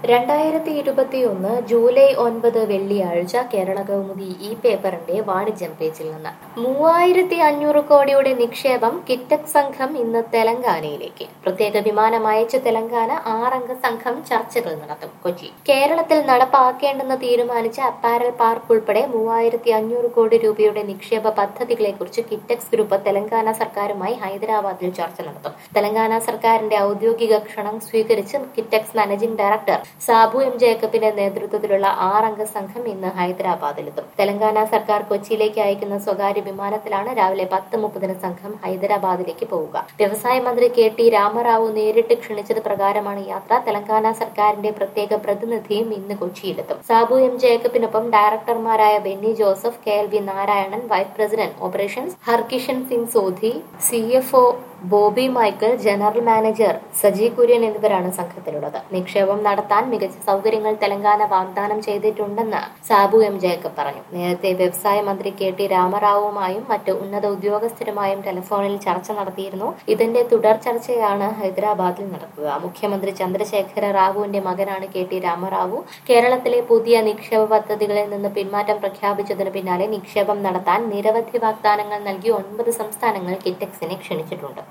രണ്ടായിരത്തി ഇരുപത്തിയൊന്ന് ജൂലൈ ഒൻപത് വെള്ളിയാഴ്ച കേരള കൗമുദി ഈ പേപ്പറിന്റെ വാണിജ്യം പേജിൽ നിന്ന് മൂവായിരത്തി അഞ്ഞൂറ് കോടിയുടെ നിക്ഷേപം കിറ്റക് സംഘം ഇന്ന് തെലങ്കാനയിലേക്ക് പ്രത്യേക വിമാനം അയച്ച് തെലങ്കാന ആറംഗ സംഘം ചർച്ചകൾ നടത്തും കൊച്ചി കേരളത്തിൽ നടപ്പാക്കേണ്ടെന്ന് തീരുമാനിച്ച അപ്പാരൽ പാർക്ക് ഉൾപ്പെടെ മൂവായിരത്തി അഞ്ഞൂറ് കോടി രൂപയുടെ നിക്ഷേപ പദ്ധതികളെക്കുറിച്ച് കിറ്റക്സ് ഗ്രൂപ്പ് തെലങ്കാന സർക്കാരുമായി ഹൈദരാബാദിൽ ചർച്ച നടത്തും തെലങ്കാന സർക്കാരിന്റെ ഔദ്യോഗിക ക്ഷണം സ്വീകരിച്ച് Kitex managing director Sabu M ജേക്കബിന്റെ നേതൃത്വത്തിലുള്ള ആറംഗ സംഘം ഇന്ന് ഹൈദരാബാദിലെത്തും തെലങ്കാന സർക്കാർ കൊച്ചിയിലേക്ക് അയക്കുന്ന സ്വകാര്യ വിമാനത്തിലാണ് രാവിലെ പത്ത് മുപ്പതിന് സംഘം ഹൈദരാബാദിലേക്ക് പോവുക വ്യവസായ മന്ത്രി കെ ടി രാമറാവു നേരിട്ട് ക്ഷണിച്ചത് പ്രകാരമാണ് യാത്ര തെലങ്കാന സർക്കാരിന്റെ പ്രത്യേക പ്രതിനിധിയും ഇന്ന് കൊച്ചിയിലെത്തും സാബു എം ജേക്കബിനൊപ്പം ഡയറക്ടർമാരായ Benny Joseph K L V Narayanan vice president operations Harkishan Singh Sodhi C F O Bobby Michael general manager Saji Kurian എന്നിവരാണ് സംഘത്തിലുള്ളത് നിക്ഷേപം നടത്താൻ മികച്ച സൗകര്യങ്ങൾ തെലങ്കാന വാഗ്ദാനം ചെയ്തിട്ടുണ്ടെന്ന് സാബു എം ജേക്കബ് പറഞ്ഞു നേരത്തെ വ്യവസായ മന്ത്രി കെ ടി രാമറാവുമായും മറ്റ് ഉന്നത ഉദ്യോഗസ്ഥരുമായും ടെലിഫോണിൽ ചർച്ച നടത്തിയിരുന്നു ഇതിന്റെ തുടർ ചർച്ചയാണ് ഹൈദരാബാദിൽ നടക്കുക മുഖ്യമന്ത്രി ചന്ദ്രശേഖര റാവുവിന്റെ മകനാണ് കെ ടി രാമറാവു കേരളത്തിലെ പുതിയ നിക്ഷേപ പദ്ധതികളിൽ നിന്ന് പിന്മാറ്റം പ്രഖ്യാപിച്ചതിന് പിന്നാലെ നിക്ഷേപം നടത്താൻ നിരവധി വാഗ്ദാനങ്ങൾ നൽകി ഒൻപത് സംസ്ഥാനങ്ങൾ കിറ്റക്സിനെ ക്ഷണിച്ചിട്ടുണ്ട്